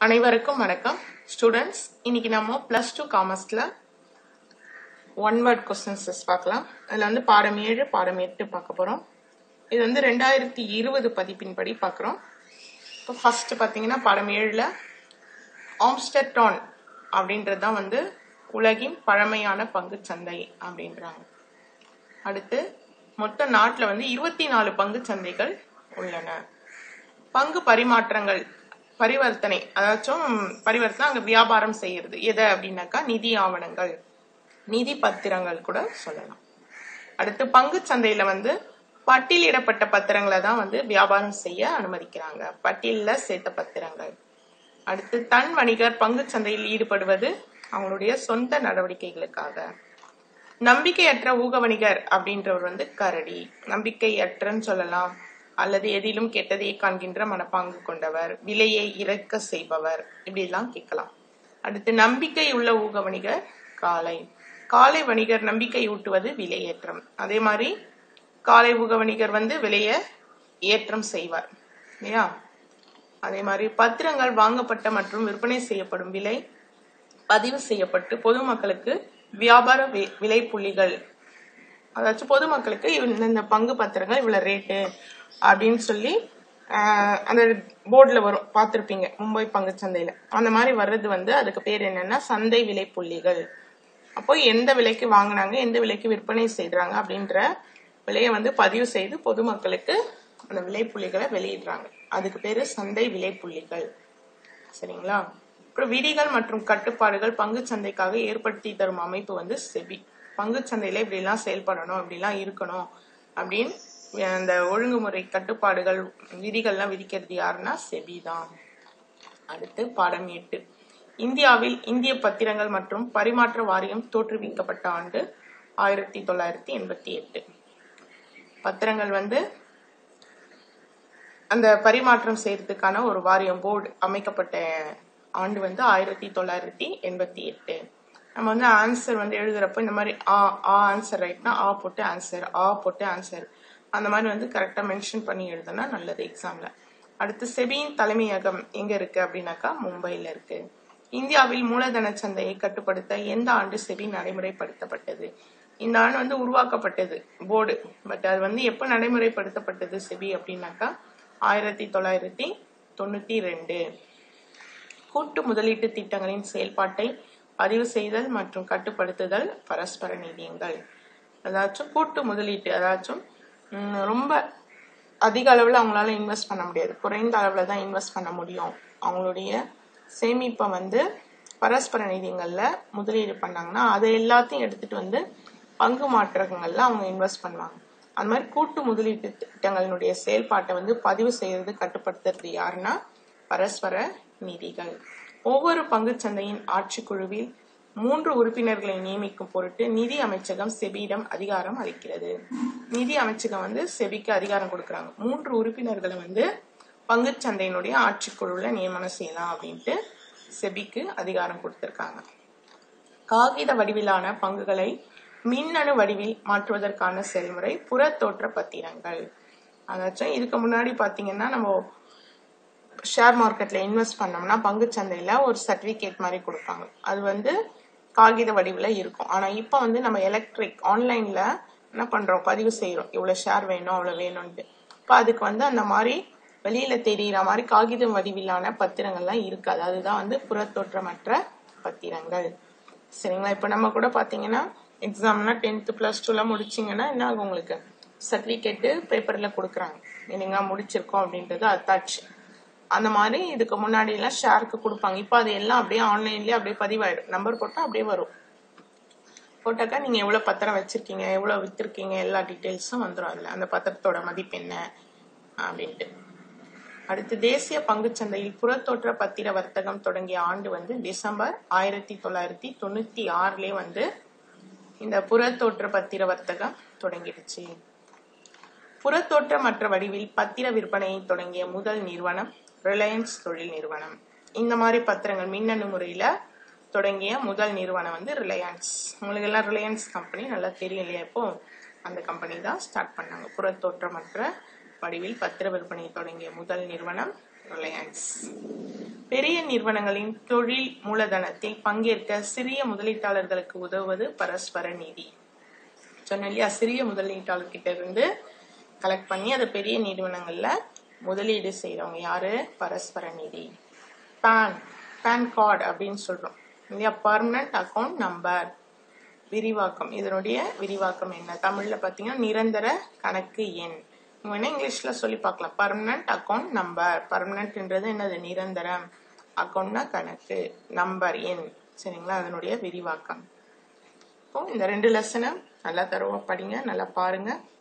அனைவருக்கும் வணக்கம் ஸ்டூடெண்ட்ஸ் இன்னைக்கு நம்ம பிளஸ் டூ காமர்ஸ்ல ஒன் வேர்ட் கொஸ்டின்ஸ் பார்க்கலாம் அதில் வந்து பாடம் ஏழு பாடம் எட்டு பார்க்க போறோம் இது வந்து ரெண்டாயிரத்தி இருபது பதிப்பின்படி பார்க்குறோம் இப்போ ஃபர்ஸ்ட் பார்த்தீங்கன்னா பாடம் ஏழில் ஆம்ஸ்டர்டான் அப்படின்றது தான் வந்து உலகின் பழமையான பங்குச் சந்தை அப்படின்றாங்க அடுத்து மொத்த நாட்டில் வந்து இருபத்தி நாலு பங்குச் சந்தைகள் உள்ளன பங்கு பரிமாற்றங்கள் பரிவர்த்தனை அதாச்சும் பரிவர்த்தனை அங்க வியாபாரம் செய்யறது எதை அப்படின்னாக்கா நிதி ஆவணங்கள் நிதி பத்திரங்கள் கூட சொல்லலாம் அடுத்து பங்கு சந்தையில வந்து பட்டியலிடப்பட்ட பத்திரங்களை தான் வந்து வியாபாரம் செய்ய அனுமதிக்கிறாங்க பட்டியலில் சேர்த்த பத்திரங்கள் அடுத்து தன் வணிகர் பங்கு சந்தையில் ஈடுபடுவது அவங்களுடைய சொந்த நடவடிக்கைகளுக்காக நம்பிக்கையற்ற ஊக வணிகர் அப்படின்றவர் வந்து கரடி நம்பிக்கையற்றன்னு சொல்லலாம் அல்லது எதிலும் கெட்டதையே காண்கின்ற மனப்பாங்கு கொண்டவர் விலையை இறக்க செய்பவர் இப்படி எல்லாம் கேட்கலாம் அடுத்து நம்பிக்கை உள்ள ஊக வணிகர் காளை காளை வணிகர் நம்பிக்கை ஊட்டுவது விலையேற்றம் அதே மாதிரி காளை ஊக வணிகர் வந்து விலையை ஏற்றம் செய்வார் இல்லையா அதே மாதிரி பத்திரங்கள் வாங்கப்பட்ட மற்றும் விற்பனை செய்யப்படும் விலை பதிவு செய்யப்பட்டு பொதுமக்களுக்கு வியாபார வி- விலை புள்ளிகள் அதாச்சும் பொதுமக்களுக்கு இந்த இந்த பங்கு பத்திரங்கள் இவ்வளவு ரேட்டு அப்படின்னு சொல்லி ஆஹ், அந்த போர்டில் வரும் பார்த்துருப்பீங்க மும்பை பங்குச்சந்தையில அந்த மாதிரி வர்றது வந்து அதுக்கு பேர் என்னன்னா சந்தை விலை புள்ளிகள் அப்போ எந்த விலைக்கு வாங்குனாங்க எந்த விலைக்கு விற்பனை செய்றாங்க அப்படின்ற விலையை வந்து பதிவு செய்து பொதுமக்களுக்கு அந்த விலை புள்ளிகளை வெளியிடுறாங்க அதுக்கு பேரு சந்தை விலை புள்ளிகள் சரிங்களா அப்புறம் விதிகள் மற்றும் கட்டுப்பாடுகள் பங்கு சந்தைக்காக ஏற்படுத்தி தரும் அமைப்பு வந்து செபி பங்கு சந்தையில இப்படி எல்லாம் செயல்படணும் இப்படி எல்லாம் இருக்கணும் அப்படின்னு அந்த ஒழுங்குமுறை கட்டுப்பாடுகள் விதிகள்லாம் விதிக்கிறது யாருன்னா செபி தான் அடுத்து பாடம் எட்டு இந்தியாவில் இந்திய பத்திரங்கள் மற்றும் பரிமாற்ற வாரியம் தோற்றுவிக்கப்பட்ட ஆண்டு ஆயிரத்தி தொள்ளாயிரத்தி எண்பத்தி எட்டு பத்திரங்கள் வந்து அந்த பரிமாற்றம் செய்யறதுக்கான ஒரு வாரியம் போர்டு அமைக்கப்பட்ட ஆண்டு வந்து ஆயிரத்தி தொள்ளாயிரத்தி எண்பத்தி எட்டு நம்ம வந்து ஆன்சர் வந்து எழுதுறப்போ இந்த மாதிரி ஆ ஆ ஆன்சர் ரைட்னா ஆ போட்டு ஆன்சர் ஆ போட்டு ஆன்சர் அந்த மாதிரி வந்து கரெக்டா மென்ஷன் பண்ணி எழுதுனா நல்லது எக்ஸாம்ல அடுத்து செபியின் தலைமையகம் எங்க இருக்கு அப்படின்னாக்கா மும்பைல இருக்கு இந்தியாவில் மூலதன சந்தையை கட்டுப்படுத்த எந்த ஆண்டு செபி நடைமுறைப்படுத்தப்பட்டது இந்த ஆண்டு வந்து உருவாக்கப்பட்டது போர்டு பட் அது வந்து எப்ப நடைமுறைப்படுத்தப்பட்டது செபி அப்படின்னாக்கா ஆயிரத்தி தொள்ளாயிரத்தி தொண்ணூத்தி ரெண்டு கூட்டு முதலீட்டு திட்டங்களின் செயல்பாட்டை பதிவு செய்தல் மற்றும் கட்டுப்படுத்துதல் பரஸ்பர நிதியங்கள் அதாச்சும் கூட்டு முதலீட்டு அதாச்சும் ம், ரொம்ப அதிக அளவில் அவங்களால இன்வெஸ்ட் பண்ண முடியாது குறைந்த அளவில் தான் இன்வெஸ்ட் பண்ண முடியும் அவங்களுடைய சேமிப்பை வந்து பரஸ்பர நிதியங்களில் முதலீடு பண்ணாங்கன்னா அதை எல்லாத்தையும் எடுத்துட்டு வந்து பங்கு மாற்றங்கள்ல அவங்க இன்வெஸ்ட் பண்ணுவாங்க அந்த மாதிரி கூட்டு முதலீட்டு திட்டங்களினுடைய செயல்பாட்டை வந்து பதிவு செய்யறது கட்டுப்படுத்துறது யாருன்னா பரஸ்பர நிதிகள் ஒவ்வொரு பங்குச் சந்தையின் ஆட்சிக்குழுவில் மூன்று உறுப்பினர்களை நியமிக்கும் பொருட்டு நிதி அமைச்சகம் செபியிடம் அதிகாரம் அளிக்கிறது நிதி அமைச்சகம் வந்து செபிக்கு அதிகாரம் கொடுக்கறாங்க மூன்று உறுப்பினர்களை வந்து பங்குச் சந்தையினுடைய ஆட்சிக்குழுல நியமனம் செய்யலாம் அப்படின்ட்டு செபிக்கு அதிகாரம் கொடுத்திருக்காங்க காகித வடிவிலான பங்குகளை மின்னணு வடிவில் மாற்றுவதற்கான செயல்முறை புறத்தோற்ற பத்திரங்கள் அதாச்சும் இதுக்கு முன்னாடி பாத்தீங்கன்னா நம்ம ஷேர் மார்க்கெட்ல இன்வெஸ்ட் பண்ணோம்னா பங்குச் சந்தையில ஒரு சர்டிபிகேட் மாதிரி கொடுப்பாங்க அது வந்து காகித வடிவில் இருக்கும் ஆனா இப்போ வந்து நம்ம எலக்ட்ரிக் ஆன்லைன்ல என்ன பண்றோம் பதிவு செய்யறோம் இவ்வளவு ஷேர் வேணும் அவ்வளவு வேணும்ட்டு இப்போ அதுக்கு வந்து அந்த மாதிரி வெளியில தெரியிற மாதிரி காகித வடிவிலான பத்திரங்கள்லாம் இருக்காது அதுதான் வந்து புறத்தோற்றமற்ற பத்திரங்கள் சரிங்களா இப்போ நம்ம கூட பாத்தீங்கன்னா எக்ஸாம்னா டென்த்து ப்ளஸ் டூலாம் முடிச்சிங்கன்னா என்ன ஆகும் உங்களுக்கு சர்டிஃபிகேட்டு பேப்பரில் கொடுக்குறாங்க நீங்க முடிச்சிருக்கோம் அப்படின்றது அத்தாச்சு அந்த மாதிரி இதுக்கு முன்னாடி எல்லாம் ஷேருக்கு கொடுப்பாங்க இப்போ அது எல்லாம் அப்படியே ஆன்லைன்லயே அப்படியே பதிவாயிடும் நம்பர் போட்டா அப்படியே வரும் போட்டாக்கா நீங்க எவ்வளவு பத்திரம் வச்சிருக்கீங்க எவ்வளவு வித்திருக்கீங்க எல்லா டீட்டெயில்ஸும் வந்துடும் அதுல அந்த பத்திரத்தோட மதிப்பு என்ன அப்படின்ட்டு அடுத்து தேசிய பங்குச்சந்தையில் புறத்தோற்ற பத்திர வர்த்தகம் தொடங்கிய ஆண்டு வந்து டிசம்பர் ஆயிரத்தி தொள்ளாயிரத்தி தொண்ணூத்தி ஆறுலயே வந்து இந்த புறத்தோற்ற பத்திர வர்த்தகம் தொடங்கிடுச்சு புறத்தோற்ற மற்ற வடிவில் பத்திர விற்பனையை தொடங்கிய முதல் நிறுவனம் ரிலையன்ஸ் தொழில் நிறுவனம் இந்த மாதிரி பத்திரங்கள் மின்னணு முறையில தொடங்கிய முதல் நிறுவனம் வந்து ரிலையன்ஸ் உங்களுக்கு எல்லாம் ரிலையன்ஸ் கம்பெனி நல்லா தெரியும் இல்லையா இப்போ அந்த கம்பெனி தான் ஸ்டார்ட் பண்ணாங்க புறத்தோற்றமற்ற படிவில் பத்திர விற்பனை தொடங்கிய முதல் நிறுவனம் ரிலையன்ஸ் பெரிய நிறுவனங்களின் தொழில் மூலதனத்தில் பங்கேற்க சிறிய முதலீட்டாளர்களுக்கு உதவுவது பரஸ்பர நிதி சொன்னேன் இல்லையா சிறிய முதலீட்டாளர்கிட்ட இருந்து கலெக்ட் பண்ணி அதை பெரிய நிறுவனங்கள்ல முதலீடு செய்றவங்க யாரு பரஸ்பர நிதி பேன் பேன் கார்டு அப்படின்னு சொல்றோம் இல்லையா பர்மனன்ட் அக்கவுண்ட் நம்பர் விரிவாக்கம் இதனுடைய விரிவாக்கம் என்ன தமிழ்ல பாத்தீங்கன்னா நிரந்தர கணக்கு எண் நீங்க வேணா இங்கிலீஷ்ல சொல்லி பார்க்கலாம் பர்மனன்ட் அக்கவுண்ட் நம்பர் பர்மனன்ட்ன்றது என்னது நிரந்தரம் அக்கவுண்ட்னா கணக்கு நம்பர் எண் சரிங்களா அதனுடைய விரிவாக்கம் இப்போ இந்த ரெண்டு லெசனை நல்லா தரவா படிங்க நல்லா பாருங்க